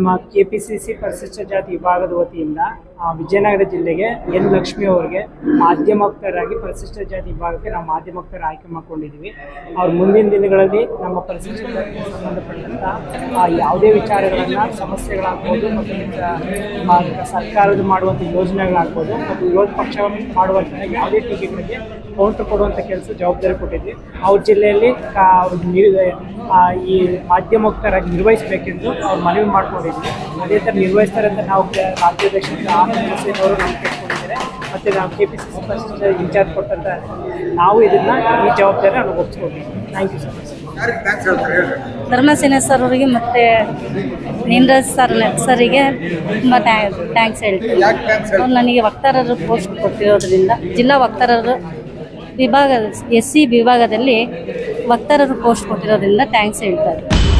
ನಮ್ಮ K P C C ಪರಿಶಿಷ್ಟ ಜಾತಿ ವಿಭಾಗದ ವತಿಯಿಂದ ಆ, ವಿಜಯನಗರ ಜಿಲ್ಲೆಗೆ ಎನ್ ಲಕ್ಷ್ಮಿ ಅವರಿಗೆ ಮಾಧ್ಯಮೋಕ್ತರಾಗಿ ಪರಿಶಿಷ್ಟ ಜಾತಿ ವಿಭಾಗಕ್ಕೆ ನಾವು ಮಾಧ್ಯಮೋಕ್ತರ ಆಯ್ಕೆ ಮಾಡ್ಕೊಂಡಿದ್ದೀವಿ ಅವ್ರು ಮುಂದಿನ ದಿನಗಳಲ್ಲಿ ನಮ್ಮ ಪರಿಶಿಷ್ಟ ಜಾತಿಗೆ ಸಂಬಂಧಪಟ್ಟಂತ ಆ, ಯಾವುದೇ ವಿಚಾರಗಳನ್ನ ಸಮಸ್ಯೆಗಳಾಗ್ಬೋದು ಮತ್ತು ಮಿಕ್ಕ- ಆ, ಸರ್ಕಾರದ ಮಾಡುವಂಥ ಯೋಜನೆಗಳಾಗ್ಬೋದು ಮತ್ತು ವಿರೋಧ ಪಕ್ಷ ಮಾಡುವಂತಹ ಯಾವುದೇ ಟೀಕೆಗಳಿಗೆ ಕೌಂಟರ್ ಕೊಡುವಂಥ ಕೆಲಸ ಜವಾಬ್ದಾರಿ ಕೊಟ್ಟಿದ್ವಿ ಅವ್ರ ಜಿಲ್ಲೆಯಲ್ಲಿ ಕಾ- ಅವ್ರು ನಿರ್- ಆ, ಈ ಮಾಧ್ಯಮೋಕ್ತರಾಗಿ ನಿರ್ವಹಿಸಬೇಕೆಂದು ಅವ್ರು ಮನವಿ ಮಾಡ್ಕೊಂಡಿದ್ವಿ ಅದೇ ಥರ ನಿರ್ವಹಿಸ್ತಾರೆ ಅಂತ ನಾವು ಕೆ- ರಾಜ್ಯಾಧ್ಯಕ್ಷ ಆನಂದ್ ಹುಸೇನ್ ಅವರು ನಾವು ಕೇಳ್ಕೊಂಡಿದ್ದಾರೆ ಮತ್ತು ನಾವು K P C C first incharge ಕೊಟ್ಟಂತ ನಾವು ಇದನ್ನ ಈ ಜವಾಬ್ದಾರಿ ನಾವು ಒಪ್ಪಿಸ್ಕೊಂಡಿದ್ದೀವಿ ಥ್ಯಾಂಕ್ ಯು ಸೊ ಮಚ್ ಯಾರಿಗೆ ಥ್ಯಾಂಕ್ಸ್ ಹೇಳ್ತಾರೆ ಹೇಳ್ರಿ ಧರ್ಮಸೇನೆ ಸರ್ ಅವರಿಗೆ ಮತ್ತು ನೀನರಾಜ್ ಸರ್ ಸರಿಗೆ ತುಂಬ ಥ್ಯಾಂಕ್ಸ್ ಹೇಳ್ತೀನಿ ಯಾಕೆ ಥ್ಯಾಂಕ್ಸ್ ಅವ್ರು ನನಗೆ ವಕ್ತಾರರು ಪೋಸ್ಟ್ ಕೊಟ್ಟಿರೋದ್ರಿಂದ ಜಿಲ್ಲಾ ವಕ್ತಾರರು ವಿಭಾಗ ಎಸ್ ಸಿ ವಿಭಾಗದಲ್ಲಿ ವಕ್ತಾರರು ಪೋಸ್ಟ್ ಕೊಟ್ಟಿರೋದ್ರಿಂದ ಥ್ಯಾಂಕ್ಸ್ ಹೇಳ್ತಾರೆ